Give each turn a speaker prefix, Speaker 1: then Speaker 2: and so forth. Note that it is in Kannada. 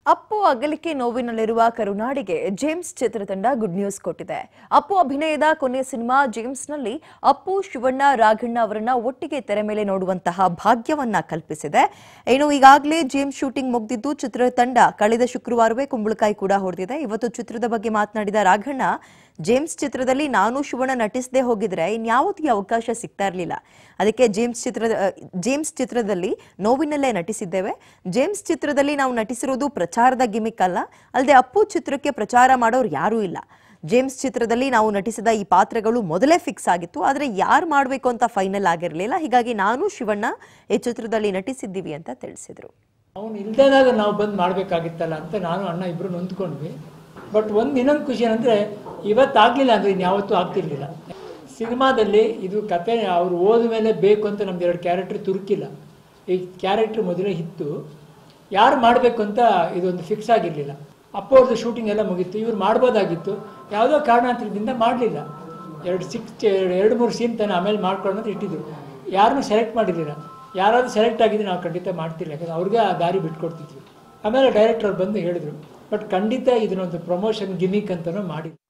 Speaker 1: ಅಪ್ಪು ಅಗಲಿಕೆ ನೋವಿನಲ್ಲಿರುವ ಕರುನಾಡಿಗೆ ಜೇಮ್ಸ್ ಚಿತ್ರತಂಡ ಗುಡ್ ನ್ಯೂಸ್ ಕೊಟ್ಟಿದೆ ಅಪ್ಪು ಅಭಿನಯದ ಕೊನೆಯ ಸಿನಿಮಾ ಜೇಮ್ಸ್ನಲ್ಲಿ ಅಪ್ಪು ಶಿವಣ್ಣ ರಾಘಣ್ಣ ಅವರನ್ನ ಒಟ್ಟಿಗೆ ತೆರೆ ಮೇಲೆ ನೋಡುವಂತಹ ಭಾಗ್ಯವನ್ನ ಕಲ್ಪಿಸಿದೆ ಏನು ಈಗಾಗಲೇ ಜೇಮ್ಸ್ ಶೂಟಿಂಗ್ ಮುಗಿದಿದ್ದು ಚಿತ್ರತಂಡ ಕಳೆದ ಶುಕ್ರವಾರವೇ ಕುಂಬಳಕಾಯಿ ಕೂಡ ಹೊಡೆದಿದೆ ಇವತ್ತು ಚಿತ್ರದ ಬಗ್ಗೆ ಮಾತನಾಡಿದ ರಾಘಣ್ಣ ಜೇಮ್ಸ್ ಚಿತ್ರದಲ್ಲಿ ನಾನು ಶಿವಣ್ಣ ನಟಿಸದೆ ಹೋಗಿದ್ರೆ ಇನ್ಯಾವತ್ತೂ ಈ ಅವಕಾಶ ಸಿಗ್ತಾ ಇರಲಿಲ್ಲ ಅದಕ್ಕೆ ಜೇಮ್ಸ್ ಚಿತ್ರದ ಜೇಮ್ಸ್ ಚಿತ್ರದಲ್ಲಿ ನೋವಿನಲ್ಲೇ ನಟಿಸಿದ್ದೇವೆ ಜೇಮ್ಸ್ ಚಿತ್ರದಲ್ಲಿ ನಾವು ನಟಿಸಿರೋದು ಪ್ರಚಾರದ ಗಿಮಿಕ್ ಅಲ್ಲ ಅಲ್ಲದೆ ಅಪ್ಪು ಚಿತ್ರಕ್ಕೆ ಪ್ರಚಾರ ಮಾಡೋರು ಯಾರೂ ಇಲ್ಲ ಜೇಮ್ಸ್ ಚಿತ್ರದಲ್ಲಿ ನಾವು ನಟಿಸಿದ ಈ ಪಾತ್ರಗಳು ಮೊದಲೇ ಫಿಕ್ಸ್ ಆಗಿತ್ತು ಆದರೆ ಯಾರು ಮಾಡಬೇಕು ಅಂತ ಫೈನಲ್ ಆಗಿರಲಿಲ್ಲ ಹೀಗಾಗಿ ನಾನು ಶಿವಣ್ಣ ಈ ಚಿತ್ರದಲ್ಲಿ ನಟಿಸಿದ್ದೀವಿ ಅಂತ ತಿಳಿಸಿದರು
Speaker 2: ಅವನು ಇಲ್ದಾಗ ನಾವು ಬಂದು ಮಾಡಬೇಕಾಗಿತ್ತಲ್ಲ ಅಂತ ನಾನು ಅಣ್ಣ ಇಬ್ಬರು ನೊಂದ್ಕೊಂಡ್ವಿ ಬಟ್ ಒಂದು ಇನ್ನೊಂದು ಖುಷಿ ಏನಂದರೆ ಇವತ್ತಾಗಲಿಲ್ಲ ಅಂದರೆ ಇನ್ಯಾವತ್ತೂ ಆಗ್ತಿರ್ಲಿಲ್ಲ ಸಿನಿಮಾದಲ್ಲಿ ಇದು ಕತೆ ಅವ್ರು ಹೋದ ಮೇಲೆ ಬೇಕು ಅಂತ ನಮ್ದು ಎರಡು ಕ್ಯಾರೆಕ್ಟರ್ ತುರುಕಿಲ್ಲ ಈ ಕ್ಯಾರೆಕ್ಟರ್ ಮೊದಲೇ ಇತ್ತು ಯಾರು ಮಾಡಬೇಕು ಅಂತ ಇದೊಂದು ಫಿಕ್ಸ್ ಆಗಿರಲಿಲ್ಲ ಅಪ್ಪ ಅವ್ರದ್ದು ಶೂಟಿಂಗ್ ಎಲ್ಲ ಮುಗೀತು ಇವ್ರು ಮಾಡ್ಬೋದಾಗಿತ್ತು ಯಾವುದೋ ಕಾರಣಾಂತರದಿಂದ ಮಾಡಲಿಲ್ಲ ಎರಡು ಸಿಕ್ಸ್ ಎರಡು ಮೂರು ಸೀನ್ ತಾನೆ ಆಮೇಲೆ ಮಾಡ್ಕೊಳ್ಳೋದು ಇಟ್ಟಿದ್ರು ಯಾರನ್ನೂ ಸೆಲೆಕ್ಟ್ ಮಾಡಿರಲಿಲ್ಲ ಯಾರಾದ್ರೂ ಸೆಲೆಕ್ಟ್ ಆಗಿದ್ರೆ ನಾವು ಖಂಡಿತ ಮಾಡ್ತಿಲ್ಲ ಯಾಕಂದ್ರೆ ಅವ್ರಿಗೆ ಆ ದಾರಿ ಬಿಟ್ಕೊಡ್ತಿದ್ವಿ ಆಮೇಲೆ ಡೈರೆಕ್ಟರ್ ಬಂದು ಹೇಳಿದರು ಬಟ್ ಖಂಡಿತ ಇದನ್ನೊಂದು ಪ್ರಮೋಷನ್ ಗಿಮಿಕ್ ಅಂತಲೂ ಮಾಡಿ